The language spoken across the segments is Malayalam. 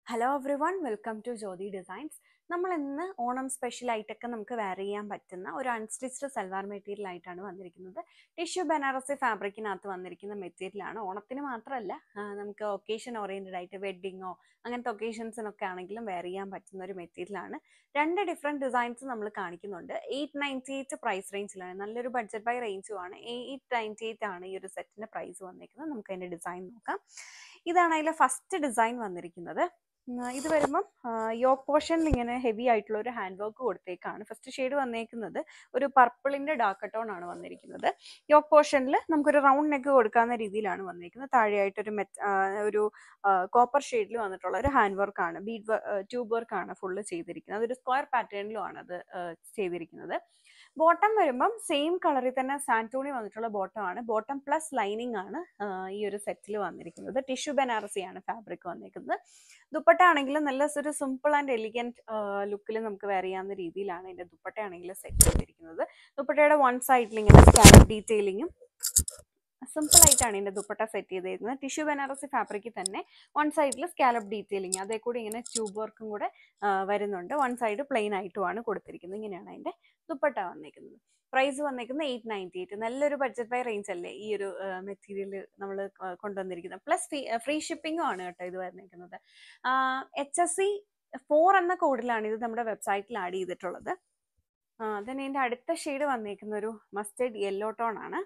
hello everyone welcome to Jyothi designs നമ്മൾ ഇന്ന് ഓണം സ്പെഷ്യൽ ആയിട്ടൊക്കെ നമുക്ക് വെയർ ചെയ്യാൻ പറ്റുന്ന ഒരു അൺസ്റ്റിച്ച്ഡ് സൽവാർ മെറ്റീരിയൽ ആയിട്ടാണ് വന്നിരിക്കുന്നത് ടിഷ്യൂ ബനാറസി ഫാബ്രിക്കിനകത്ത് വന്നിരിക്കുന്ന മെറ്റീരിയലാണ് ഓണത്തിന് മാത്രമല്ല ആ, നമുക്ക് ഒക്കേഷൻ ഓറിയൻറ്റഡ് ആയിട്ട് വെഡ്ഡിങ്ങോ അങ്ങനത്തെ ഒക്കേഷൻസിനൊക്കെ ആണെങ്കിലും വെയർ ചെയ്യാൻ പറ്റുന്ന ഒരു മെറ്റീരിയലാണ് രണ്ട് ഡിഫറെൻറ്റ് ഡിസൈൻസ് നമ്മൾ കാണിക്കുന്നുണ്ട് എയ്റ്റ് നയൻറ്റി എയ്റ്റ് പ്രൈസ് റേഞ്ചിലാണ് നല്ലൊരു ബഡ്ജറ്റ് ബൈ റേഞ്ചുമാണ് എയ്റ്റ് നയൻറ്റി എയ്റ്റ് ആണ് ഈ ഒരു സെറ്റിൻ്റെ പ്രൈസ് വന്നിരിക്കുന്നത് നമുക്ക് അതിൻ്റെ ഡിസൈൻ നോക്കാം ഇതാണ് അതിലെ ഫസ്റ്റ് ഡിസൈൻ വന്നിരിക്കുന്നത് ഉം, ഇത് വരുമ്പം യോക്ക് പോർഷനിൽ ഇങ്ങനെ ഹെവി ആയിട്ടുള്ള ഒരു ഹാൻഡ് വർക്ക് കൊടുത്തേക്കാണ് ഫസ്റ്റ് ഷെയ്ഡ് വന്നേക്കുന്നത് ഒരു പർപ്പിളിന്റെ ഡാർക്ക് ടോൺ ആണ് വന്നിരിക്കുന്നത് യോക്ക് പോർഷനിൽ നമുക്കൊരു റൗണ്ട് നെക്ക് കൊടുക്കാവുന്ന രീതിയിലാണ് വന്നിരിക്കുന്നത് താഴെയായിട്ട് ഒരു മെറ്റ് ആ, ഒരു കോപ്പർ ഷെയ്ഡിൽ വന്നിട്ടുള്ള ഒരു ഹാൻഡ് വർക്ക് ആണ് ബീഡ് ട്യൂബ് വർക്ക് ആണ് ഫുള്ള് ചെയ്തിരിക്കുന്നത് അതൊരു സ്ക്വയർ പാറ്റേണിലും ആണ് അത് ആ, ചെയ്തിരിക്കുന്നത് ബോട്ടം വരുമ്പം സെയിം കളറിൽ തന്നെ സാൻറ്റോണി വന്നിട്ടുള്ള ബോട്ടം ആണ് ബോട്ടം പ്ലസ് ലൈനിങ് ആണ് ആ, ഈ ഒരു സെറ്റിൽ വന്നിരിക്കുന്നത് ടിഷ്യൂ ബനാറസി ആണ് ഫാബ്രിക് വന്നിരിക്കുന്നത് ദുപ്പട്ട ആണെങ്കിലും നല്ല ഒരു സിമ്പിൾ ആൻഡ് എലിഗൻറ്റ് ലുക്കിൽ നമുക്ക് വെയർ ചെയ്യാവുന്ന രീതിയിലാണ് ഇതിന്റെ ദുപ്പട്ട ആണെങ്കിൽ സെറ്റ് ചെയ്തിരിക്കുന്നത് ദുപ്പട്ടയുടെ വൺ സൈഡിൽ ഇങ്ങനെ സ്കാലപ്പ് ഡീറ്റെയിലിങ്ങും സിമ്പിൾ ആയിട്ടാണ് ഇതിന്റെ ദുപ്പട്ട സെറ്റ് ചെയ്തിരിക്കുന്നത് ടിഷ്യൂ ബനാറസി ഫാബ്രിക്കിൽ തന്നെ വൺ സൈഡിൽ സ്കാലപ്പ് ഡീറ്റെയിലിംഗ് അതേ കൂടി ഇങ്ങനെ ട്യൂബ് വർക്കും കൂടെ ആ, വരുന്നുണ്ട് വൺ സൈഡ് പ്ലെയിൻ ആയിട്ടുമാണ് കൊടുത്തിരിക്കുന്നത് ഇങ്ങനെയാണ് അതിന്റെ ദുപ്പട്ട വന്നിരിക്കുന്നത് പ്രൈസ് വന്നിരിക്കുന്നത് എയ്റ്റ് നയൻറ്റി എയ്റ്റ് നല്ലൊരു ബഡ്ജറ്റ് ബൈ റേഞ്ച് അല്ലേ ഈ ഒരു മെറ്റീരിയൽ നമ്മൾ കൊണ്ടുവന്നിരിക്കുന്നത് പ്ലസ് ഫ്രീ ഷിപ്പിംഗും ആണ് കേട്ടോ ഇത് വന്നിരിക്കുന്നത് എച്ച് എസ് സി ഫോർ എന്ന കോഡിലാണ് ഇത് നമ്മുടെ വെബ്സൈറ്റിൽ ആഡ് ചെയ്തിട്ടുള്ളത് then ഇതിന്റെ അടുത്ത ഷെയ്ഡ് വന്നിരിക്കുന്ന ഒരു മസ്റ്റേഡ് യെല്ലോ ടോൺ ആണ്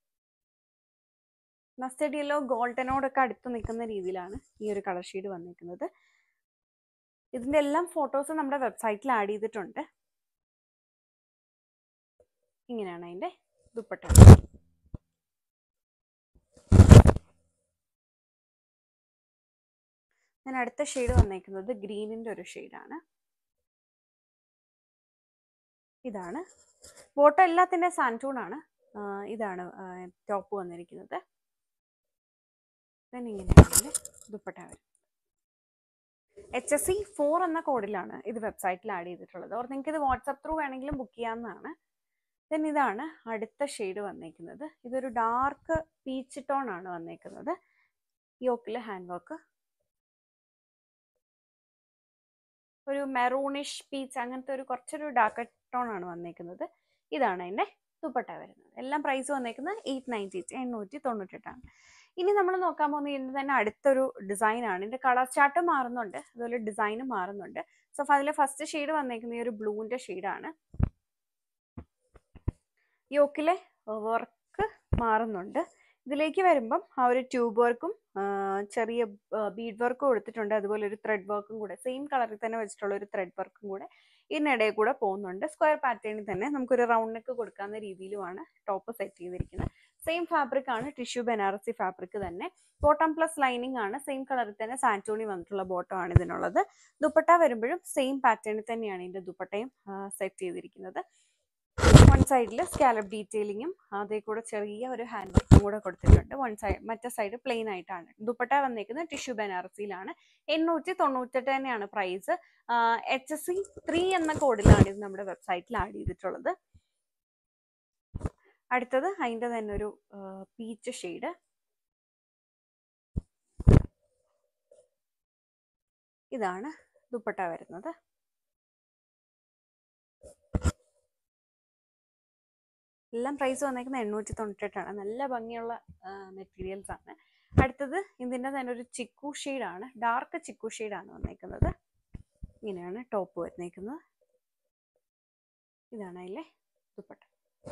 മസ്റ്റേഡ് യെല്ലോ ഗോൾഡനോടൊക്കെ അടുത്ത് നിൽക്കുന്ന രീതിയിലാണ് ഈ ഒരു കളർ ഷെയ്ഡ് വന്നിരിക്കുന്നത് ഇതിന്റെ എല്ലാം ഫോട്ടോസ് നമ്മുടെ വെബ്സൈറ്റിൽ ആഡ് ചെയ്തിട്ടുണ്ട് ഇങ്ങനെയാണ് അതിന്റെ ദുപ്പട്ട ഞാൻ അടുത്ത ഷെയ്ഡ് വന്നേക്കുന്നത് ഗ്രീനിന്റെ ഒരു ഷെയ്ഡാണ് ഇതാണ് ബോട്ടം എല്ലാത്തിന്റെ സാൻറ്റൂൺ ആണ് ആ, ഇതാണ് ടോപ്പ് വന്നിരിക്കുന്നത് Then ഇങ്ങനെയാണ് ഇതിന്റെ ദുപ്പട്ട വരുന്നത് എച്ച് എസ് സി ഫോർ എന്ന കോഡിലാണ് ഇത് വെബ്സൈറ്റിൽ ആഡ് ചെയ്തിട്ടുള്ളത് ഓർ നിങ്ങൾക്ക് ഇത് വാട്സപ്പ് ത്രൂ വേണമെങ്കിലും ബുക്ക് ചെയ്യാവുന്നതാണ് ദെൻ ഇതാണ് അടുത്ത ഷെയ്ഡ് വന്നേക്കുന്നത് ഇതൊരു ഡാർക്ക് പീച്ച് ടോൺ ആണ് വന്നേക്കുന്നത് യോക്കിൽ ഹാൻഡ് വർക്ക് ഒരു മെറൂണിഷ് പീച്ച് അങ്ങനത്തെ ഒരു കുറച്ചൊരു ഡാർക്ക് ടോൺ ആണ് വന്നേക്കുന്നത് ഇതാണ് അതിന്റെ ദുപ്പട്ട വരുന്നത് എല്ലാം പ്രൈസ് വന്നേക്കുന്നത് എയ്റ്റ് നയൻറ്റി എയ്റ്റ് എണ്ണൂറ്റി തൊണ്ണൂറ്റെട്ടാണ് ഇനി നമ്മൾ നോക്കാൻ പോകുന്നത് ഇതിന്റെ തന്നെ അടുത്തൊരു ഡിസൈൻ ആണ് ഇതിന്റെ കളർ ചാർട്ട് മാറുന്നുണ്ട് അതുപോലെ ഡിസൈനും മാറുന്നുണ്ട് സോ അതിലെ ഫസ്റ്റ് ഷെയ്ഡ് വന്നേക്കുന്ന ഈ ഒരു ബ്ലൂവിന്റെ ഷെയ്ഡാണ് യോക്കിലെ വർക്ക് മാറുന്നുണ്ട് ഇതിലേക്ക് വരുമ്പം ആ ഒരു ട്യൂബ് വർക്കും ചെറിയ ബീഡ് വർക്കും കൊടുത്തിട്ടുണ്ട് അതുപോലെ ഒരു ത്രെഡ് വർക്കും കൂടെ സെയിം കളറിൽ തന്നെ വെച്ചിട്ടുള്ള ഒരു ത്രെഡ് വർക്കും കൂടെ ഇതിനിടയിൽ കൂടെ പോകുന്നുണ്ട് സ്ക്വയർ പാറ്റേണിൽ തന്നെ നമുക്കൊരു റൗണ്ട് നെക്ക് കൊടുക്കാവുന്ന രീതിയിലുമാണ് ടോപ്പ് സെറ്റ് ചെയ്തിരിക്കുന്നത് സെയിം ഫാബ്രിക് ആണ് ടിഷ്യൂ ബനാറസി ഫാബ്രിക് തന്നെ ബോട്ടം പ്ലസ് ലൈനിങ് ആണ് സെയിം കളറിൽ തന്നെ സാൻറ്റോണി വന്നിട്ടുള്ള ബോട്ടം ആണ് ഇതിനുള്ളത് ദുപ്പട്ട വരുമ്പോഴും സെയിം പാറ്റേണിൽ തന്നെയാണ് ഇതിന്റെ ദുപ്പട്ടയും സെറ്റ് ചെയ്തിരിക്കുന്നത് വൺ സൈഡിൽ സ്കാലപ്പ് ഡീറ്റെയിലിങ്ങും അതേ കൂടെ ചെറിയ ഒരു ഹാൻഡ് വർക്കും കൂടെ കൊടുത്തിട്ടുണ്ട് വൺ സൈഡ് മറ്റേ സൈഡ് പ്ലെയിൻ ആയിട്ടാണ് ദുപ്പട്ട വന്നിരിക്കുന്നത് ടിഷ്യൂ ബനാറസിയിലാണ് എണ്ണൂറ്റി തൊണ്ണൂറ്റെട്ട് തന്നെയാണ് price H S C three എന്ന കോഡിലാണ് ഇത് നമ്മുടെ വെബ്സൈറ്റിൽ ആഡ് ചെയ്തിട്ടുള്ളത് അടുത്തത് അതിൻ്റെ തന്നെ ഒരു പീച്ച് ഷെയ്ഡ് ഇതാണ് ദുപ്പട്ട വരുന്നത് എല്ലാം പ്രൈസ് വന്നേക്കുന്നത് എണ്ണൂറ്റി തൊണ്ണൂറ്റെട്ടാണ് നല്ല ഭംഗിയുള്ള മെറ്റീരിയൽസ് ആണ് അടുത്തത് ഇതിൻ്റെ തന്നെ ഒരു ചിക്കു ഷെയ്ഡാണ് ഡാർക്ക് ചിക്കു ഷെയ്ഡാണ് വന്നേക്കുന്നത് ഇങ്ങനെയാണ് ടോപ്പ് വന്നേക്കുന്നത് ഇതാണ് അതിലെ ദുപ്പട്ട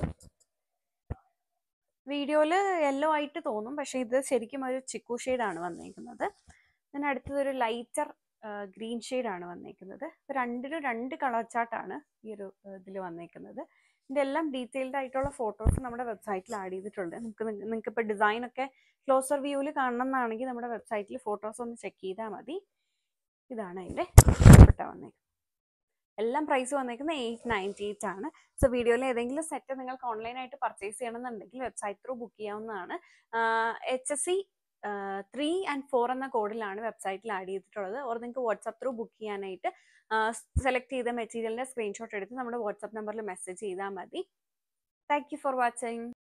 വീഡിയോയിൽ യെല്ലോ ആയിട്ട് തോന്നും പക്ഷേ ഇത് ശരിക്കും ഒരു ചിക്കു ഷെയ്ഡാണ് വന്നേക്കുന്നത് then അടുത്തത് ഒരു ലൈറ്റർ ഗ്രീൻ ഷെയ്ഡാണ് വന്നേക്കുന്നത് ഇപ്പൊ രണ്ടിലും രണ്ട് കളർ ചാർട്ടാണ് ഈ ഒരു ഇതിൽ വന്നേക്കുന്നത് ഇതിന്റെ എല്ലാം ഡീറ്റെയിൽഡ് ആയിട്ടുള്ള ഫോട്ടോസ് നമ്മുടെ വെബ്സൈറ്റിൽ ആഡ് ചെയ്തിട്ടുണ്ട് നമുക്ക് നിങ്ങൾക്ക് ഇപ്പോൾ ഡിസൈൻ ഒക്കെ ക്ലോസർ വ്യൂവിൽ കാണണം എന്നാണെങ്കിൽ നമ്മുടെ വെബ്സൈറ്റിൽ ഫോട്ടോസ് ഒന്ന് ചെക്ക് ചെയ്താൽ മതി ഇതാണ് അതിന്റെ ദുപ്പട്ട വന്നേക്കുന്നത് എല്ലാം പ്രൈസ് വന്നേക്കുന്നത് എയ്റ്റ് നയൻറ്റി എയ്റ്റ് ആണ് സോ വീഡിയോയിൽ ഏതെങ്കിലും സെറ്റ് നിങ്ങൾക്ക് ഓൺലൈനായിട്ട് പർച്ചേസ് ചെയ്യണമെന്നുണ്ടെങ്കിൽ വെബ്സൈറ്റ് ത്രൂ ബുക്ക് ചെയ്യാവുന്നതാണ് H S C three and four എന്ന കോഡിലാണ് വെബ്സൈറ്റിൽ ആഡ് ചെയ്തിട്ടുള്ളത് ഓർ നിങ്ങൾക്ക് വാട്സപ്പ് ത്രൂ ബുക്ക് ചെയ്യാനായിട്ട് സെലക്ട് ചെയ്ത മെറ്റീരിയലിന്റെ സ്ക്രീൻഷോട്ട് എടുത്ത് നമ്മുടെ വാട്സപ്പ് നമ്പറിൽ മെസ്സേജ് ചെയ്താൽ മതി താങ്ക് യു ഫോർ വാച്ചിങ്